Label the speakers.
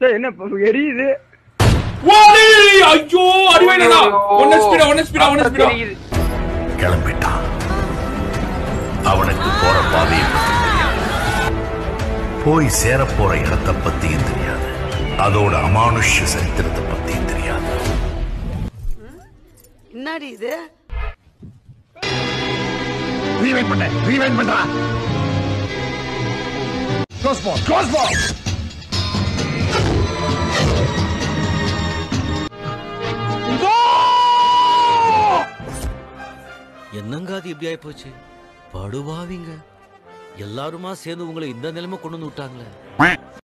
Speaker 1: டேய், என்ன இப்ப எரியுது
Speaker 2: ஓடி ஐயோ அடிவேடா ஒன்னு ஸ்பீடா ஒன்னு ஸ்பீடா ஒன்னு ஸ்பீடா
Speaker 1: தெரியுது
Speaker 3: கிளம்பிட்டான் அவனுக்கு போற பாதையை பத்தி தெரியாது போய் சேரப் போற இடத்தை பத்தியும் தெரியாது அதோட அமானுஷ்ய சரித்திரத்தை பத்தியும் தெரியாது
Speaker 4: என்னடி இது
Speaker 3: ரீவைண்ட் பண்ண ரீவைண்ட் பண்றா க்ளோஸ் பால் க்ளோஸ் பால்
Speaker 5: என்னங்க அது இப்படி ஆயிப்போச்சு படுபாவிங்க எல்லாருமா சேர்ந்து உங்களை இந்த நிலைமை கொண்டு வந்து விட்டாங்களே